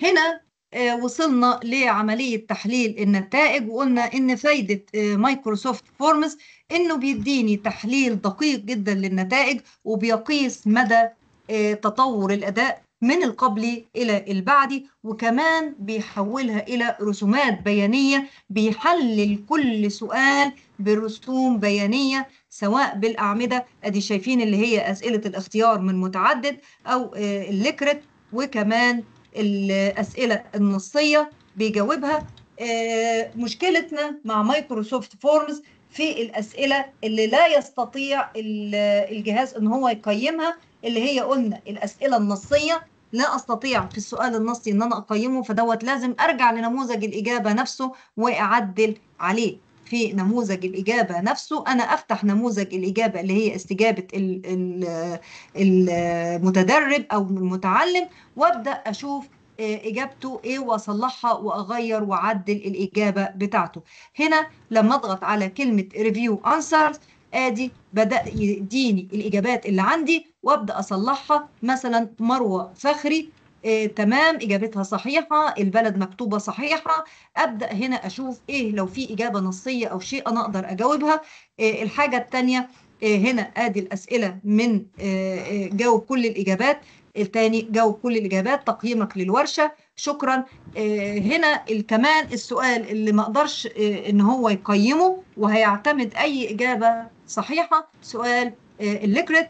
هنا آه، وصلنا لعملية تحليل النتائج وقلنا إن فايدة آه، مايكروسوفت فورمز إنه بيديني تحليل دقيق جدا للنتائج وبيقيس مدى آه، تطور الأداء من القبلي إلى البعدي وكمان بيحولها إلى رسومات بيانية بيحلل كل سؤال برسوم بيانية سواء بالأعمدة أدي شايفين اللي هي أسئلة الاختيار من متعدد أو آه، الليكرت وكمان الأسئلة النصية بيجاوبها آه، مشكلتنا مع مايكروسوفت فورمز في الأسئلة اللي لا يستطيع ال- الجهاز إن هو يقيمها اللي هي قلنا الأسئلة النصية لا أستطيع في السؤال النصي إن أنا أقيمه فدوت لازم أرجع لنموذج الإجابة نفسه وأعدل عليه في نموذج الإجابة نفسه أنا أفتح نموذج الإجابة اللي هي استجابة ال- ال- المتدرب أو المتعلم وأبدأ أشوف آه، إجابته إيه وأصلحها وأغير وأعدل الإجابة بتاعته هنا لما أضغط على كلمة ريفيو أنسرز ادي بدأ يديني الإجابات اللي عندي وأبدأ أصلحها مثلا مروة فخري آه، تمام إجابتها صحيحة البلد مكتوبة صحيحة أبدأ هنا أشوف إيه لو في إجابة نصية أو شيء أنا أقدر أجاوبها آه، الحاجة التانية آه، هنا آدي الأسئلة من آه، آه، جاوب كل الإجابات التاني جاوب كل الإجابات تقييمك للورشة شكرا آه، هنا ال- كمان السؤال اللي ما اقدرش آه، ان هو يقيمه وهيعتمد اي اجابه صحيحه سؤال آه، الليكرت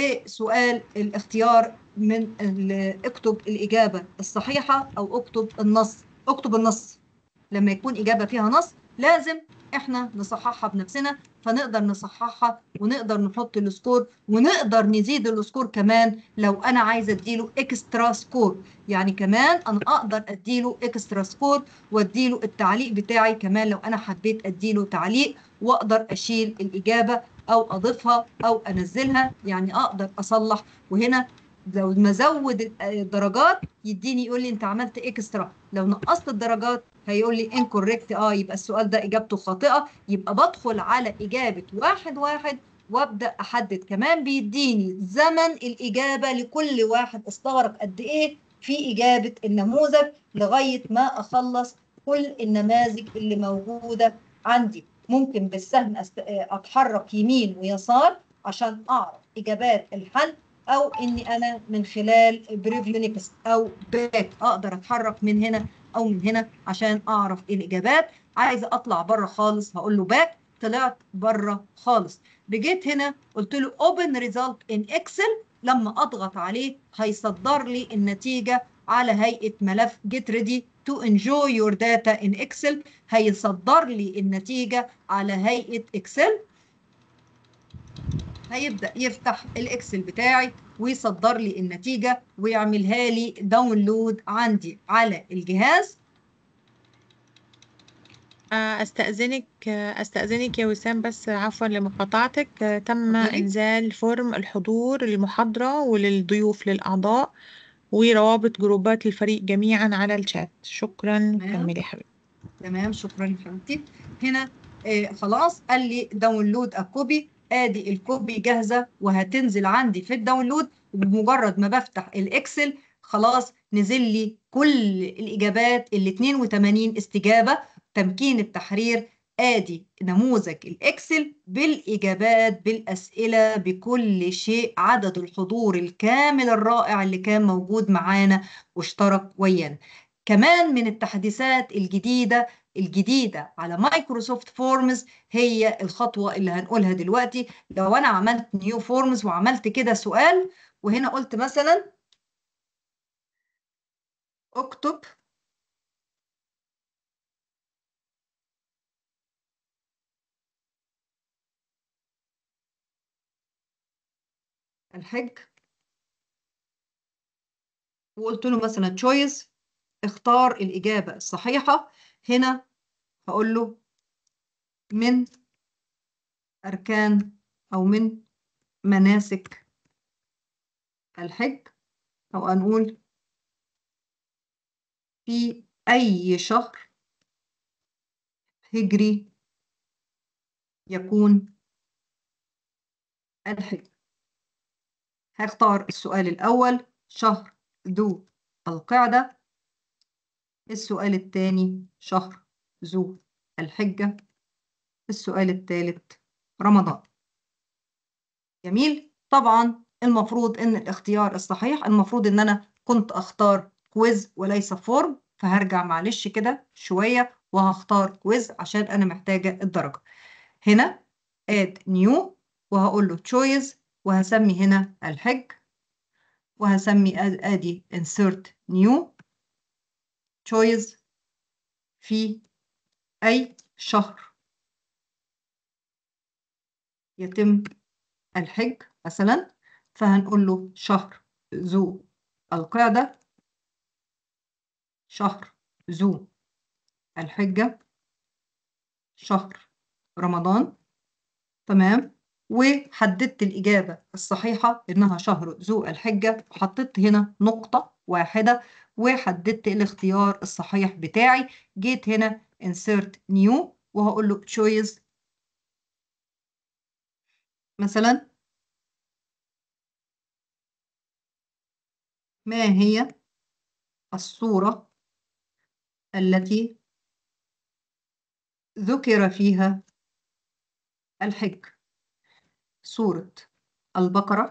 وسؤال الاختيار من ال- اكتب الاجابه الصحيحه او اكتب النص اكتب النص لما يكون اجابه فيها نص لازم احنا نصححها بنفسنا فنقدر نصححها ونقدر نحط السكور ونقدر نزيد السكور كمان لو انا عايزه اديله اكسترا سكور يعني كمان انا اقدر اديله اكسترا سكور واديله التعليق بتاعي كمان لو انا حبيت اديله تعليق واقدر اشيل الاجابه او اضيفها او انزلها يعني اقدر اصلح وهنا لو مزود الدرجات يديني يقول لي انت عملت اكسترا لو نقصت الدرجات هيقول لي انكوريكت اه يبقى السؤال ده اجابته خاطئه يبقى بدخل على اجابه واحد واحد وابدا احدد كمان بيديني زمن الاجابه لكل واحد استغرق قد ايه في اجابه النموذج لغايه ما اخلص كل النماذج اللي موجوده عندي ممكن بالسهم أست... اتحرك يمين ويسار عشان اعرف اجابات الحل او اني انا من خلال بريفيو نيكست او باك اقدر اتحرك من هنا او من هنا عشان اعرف ايه الاجابات عايزه اطلع بره خالص هقول له باك طلعت بره خالص رجيت هنا قلت له اوبن ريزلت ان اكسل لما اضغط عليه هيصدر لي النتيجه على هيئه ملف get ready to enjoy your data in excel هيصدر لي النتيجه على هيئه اكسل هيبدا يفتح الاكسل بتاعي ويصدر لي النتيجه ويعملها لي داونلود عندي على الجهاز آه، أستأذنك آه، أستأذنك يا وسام بس عفوا لمقاطعتك آه، تم اتفضلي. إنزال فورم الحضور للمحاضرة وللضيوف للأعضاء وروابط جروبات الفريق جميعا على الشات شكرا تمام. كملي يا حبيبي تمام شكرا يا حبيبتي هنا آه خلاص قال لي داونلود الكوبي ادي الكوبي جاهزه وهتنزل عندي في الداونلود وبمجرد ما بفتح الاكسل خلاص نزل لي كل الاجابات ال 82 استجابه تمكين التحرير ادي نموذج الاكسل بالاجابات بالاسئله بكل شيء عدد الحضور الكامل الرائع اللي كان موجود معانا واشترك ويانا كمان من التحديثات الجديده الجديده على مايكروسوفت فورمز هي الخطوه اللي هنقولها دلوقتي لو انا عملت نيو فورمز وعملت كده سؤال وهنا قلت مثلا اكتب الحج وقلت له مثلا تشويس اختار الإجابة الصحيحة هنا هقول له من أركان أو من مناسك الحج أو هنقول في أي شهر هجري يكون الحج هختار السؤال الأول شهر ذو القعدة السؤال الثاني شهر ذو الحجة السؤال الثالث رمضان جميل طبعا المفروض ان الاختيار الصحيح المفروض ان انا كنت اختار كويز وليس فورم فهرجع معلش كده شوية وهختار كويز عشان انا محتاجة الدرجة هنا add new وهقول له choice وهسمي هنا الحج وهسمي ادي insert new choice في اي شهر يتم الحج مثلا فهنقول له شهر ذو القعدة شهر ذو الحجة شهر رمضان تمام وحددت الإجابة الصحيحة إنها شهر ذو الحجة وحطيت هنا نقطة واحدة وحددت الاختيار الصحيح بتاعي جيت هنا insert new وهقول له choice مثلا ما هي الصورة التي ذكر فيها الحج سورة البقرة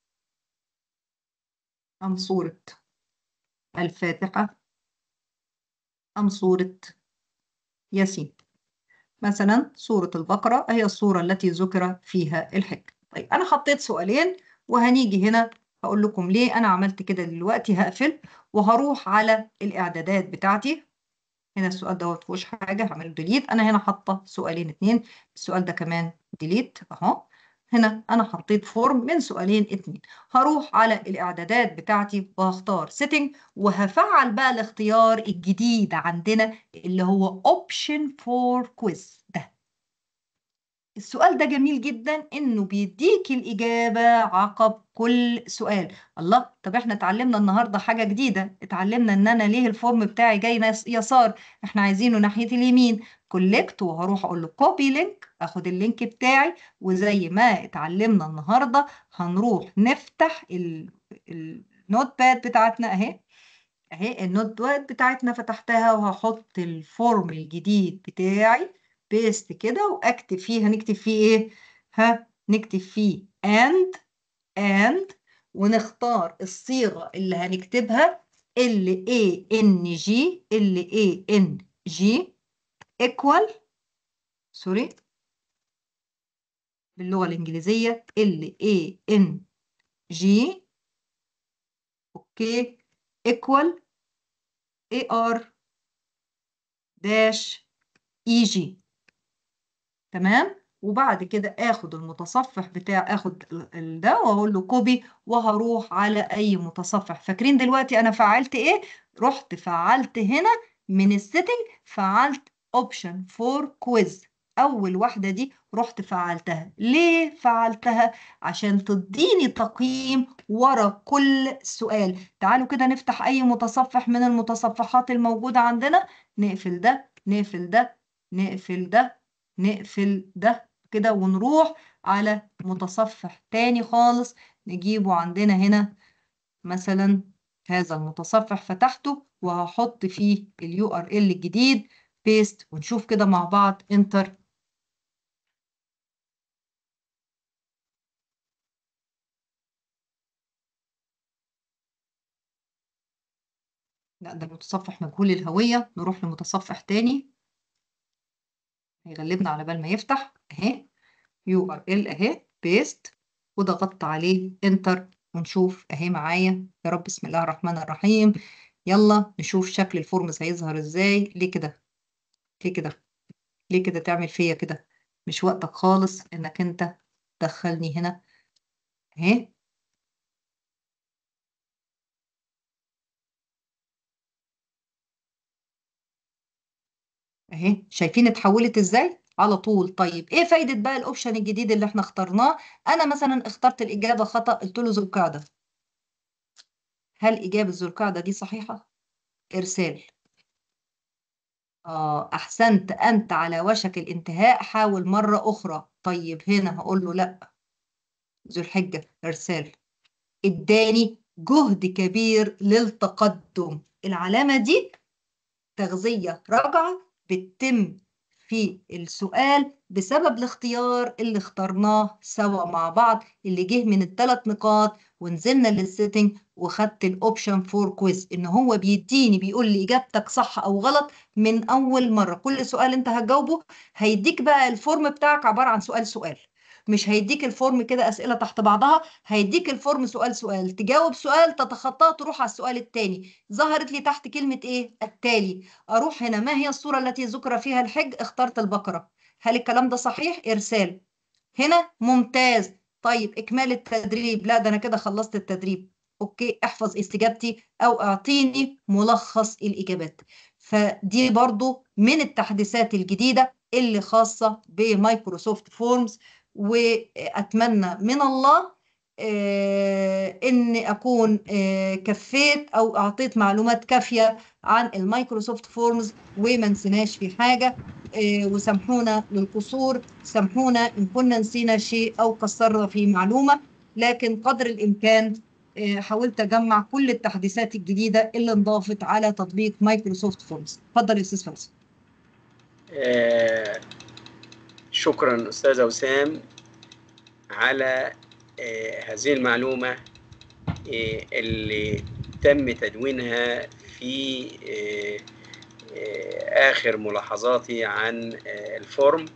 أم سورة الفاتحة أم سورة ياسين مثلا سورة البقرة هي الصورة التي ذكر فيها الحج طيب أنا حطيت سؤالين وهنيجي هنا هقول لكم ليه أنا عملت كده دلوقتي هقفل وهروح على الإعدادات بتاعتي هنا السؤال دوت مفيهوش حاجة هعمل ديليت أنا هنا حاطة سؤالين اتنين السؤال ده كمان ديليت أهو هنا أنا حطيت فورم من سؤالين اتنين هروح على الإعدادات بتاعتي وهختار سيتنج وهفعل بقى الاختيار الجديد عندنا اللي هو option for quiz ده السؤال ده جميل جدا انه بيديك الاجابه عقب كل سؤال الله طب احنا اتعلمنا النهارده حاجه جديده اتعلمنا ان انا ليه الفورم بتاعي جاي يسار احنا عايزينه ناحيه اليمين كولكت وهروح اقول له كوبي لينك اخد اللينك بتاعي وزي ما اتعلمنا النهارده هنروح نفتح النوت باد بتاعتنا اهي اهي النوت باد بتاعتنا فتحتها وهحط الفورم الجديد بتاعي بيست كده واكتب فيه هنكتب فيه ايه ها نكتب فيه and and ونختار الصيغة اللي هنكتبها ال A N G ال A N G equal سوري باللغة الإنجليزية ال A N G اوكي equal A R dash E G تمام وبعد كده اخد المتصفح بتاع اخد ده واقول له كوبي وهروح على اي متصفح فاكرين دلوقتي انا فعلت ايه رحت فعلت هنا من السيتنج فعلت اوبشن فور كويز اول واحده دي رحت فعلتها ليه فعلتها عشان تديني تقييم ورا كل سؤال تعالوا كده نفتح اي متصفح من المتصفحات الموجوده عندنا نقفل ده نقفل ده نقفل ده نقفل ده كده ونروح على متصفح تاني خالص نجيبه عندنا هنا مثلا هذا المتصفح فتحته وهحط فيه اليو ار ال الجديد بيست ونشوف كده مع بعض انتر لا ده المتصفح مجهول الهوية نروح لمتصفح تاني هيغلبنا على بال ما يفتح اهي يو ار ال اهي بيست وضغطت عليه انتر ونشوف اهي معايا يا رب بسم الله الرحمن الرحيم يلا نشوف شكل الفورمز هيظهر ازاي ليه كده ليه كده ليه كده تعمل فيا كده مش وقتك خالص انك انت تدخلني هنا اهي اهي شايفين اتحولت ازاي على طول طيب ايه فايدة بقى الاوبشن الجديد اللي احنا اخترناه انا مثلا اخترت الاجابة خطأ قلت له ذو القاعدة هل اجابة ذو القاعدة دي صحيحة ارسال آه احسنت انت على وشك الانتهاء حاول مرة اخرى طيب هنا هقول له لا ذو الحجة ارسال اداني جهد كبير للتقدم العلامة دي تغذية راجعة بتتم في السؤال بسبب الاختيار اللي اخترناه سوا مع بعض اللي جه من الثلاث نقاط ونزلنا للسيتنج وخدت الاوبشن فور كويز ان هو بيديني بيقول لي اجابتك صح او غلط من اول مره كل سؤال انت هتجاوبه هيديك بقى الفورم بتاعك عباره عن سؤال سؤال مش هيديك الفورم كده اسئله تحت بعضها هيديك الفورم سؤال سؤال تجاوب سؤال تتخطاه تروح على السؤال الثاني ظهرت لي تحت كلمه ايه التالي اروح هنا ما هي الصوره التي ذكر فيها الحج اخترت البقره هل الكلام ده صحيح ارسال هنا ممتاز طيب اكمال التدريب لا ده انا كده خلصت التدريب اوكي احفظ استجابتي او اعطيني ملخص الاجابات فدي برضو من التحديثات الجديده اللي خاصه بمايكروسوفت فورمز واتمنى من الله آه ان اكون آه كفيت او اعطيت معلومات كافيه عن المايكروسوفت فورمز وما نسيناش في حاجه آه وسامحونا للقصور سامحونا ان كنا نسينا شيء او قصرنا في معلومه لكن قدر الامكان حاولت اجمع كل التحديثات الجديده اللي انضافت على تطبيق مايكروسوفت فورمز اتفضل يا استاذ فوزي شكرا استاذه وسام على آه هذه المعلومه آه اللي تم تدوينها في آه اخر ملاحظاتي عن الفورم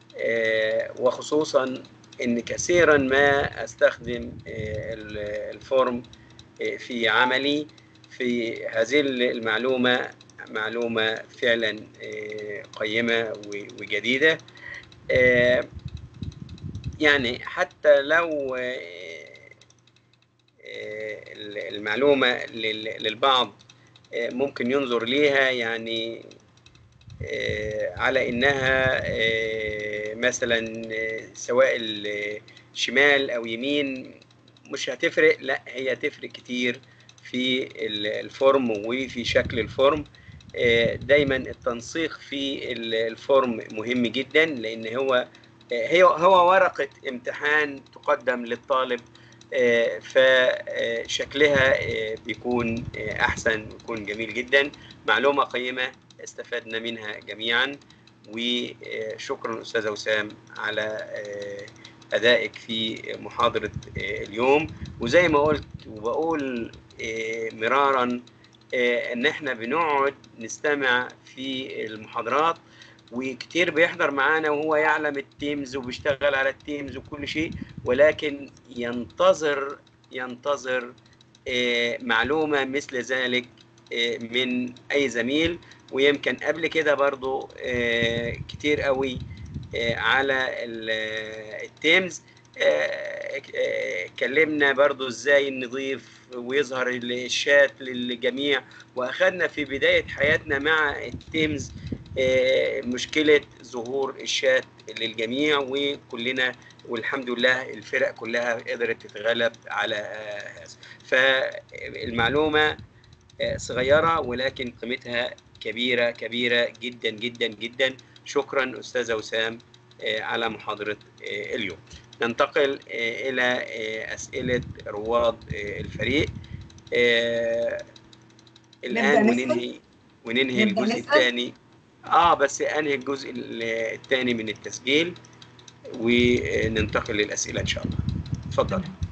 وخصوصا ان كثيرا ما استخدم الفورم في عملي في هذه المعلومه معلومه فعلا قيمه وجديده يعني حتى لو المعلومة للبعض ممكن ينظر ليها يعني على إنها مثلا سواء الشمال أو يمين مش هتفرق لا هي تفرق كتير في الفورم وفي شكل الفورم دايما التنسيق في الفورم مهم جدا لان هو هي هو ورقه امتحان تقدم للطالب فشكلها بيكون احسن ويكون جميل جدا معلومه قيمه استفدنا منها جميعا وشكرا استاذه وسام على ادائك في محاضره اليوم وزي ما قلت وبقول مرارا ان احنا بنقعد نستمع في المحاضرات وكتير بيحضر معانا وهو يعلم التيمز وبيشتغل على التيمز وكل شيء ولكن ينتظر ينتظر معلومة مثل ذلك من أي زميل ويمكن قبل كده برضو كتير قوي على التيمز اتكلمنا برضو ازاي نضيف ويظهر الشات للجميع واخدنا في بداية حياتنا مع التيمز مشكلة ظهور الشات للجميع وكلنا والحمد لله الفرق كلها قدرت تتغلب على هذا فالمعلومة صغيرة ولكن قيمتها كبيرة كبيرة جدا جدا جدا شكرا أستاذة وسام على محاضرة اليوم ننتقل إلى أسئلة رواد الفريق الآن وننهي وننهي الجزء الثاني اه بس انهي الجزء الثاني من التسجيل وننتقل للاسئله ان شاء الله اتفضل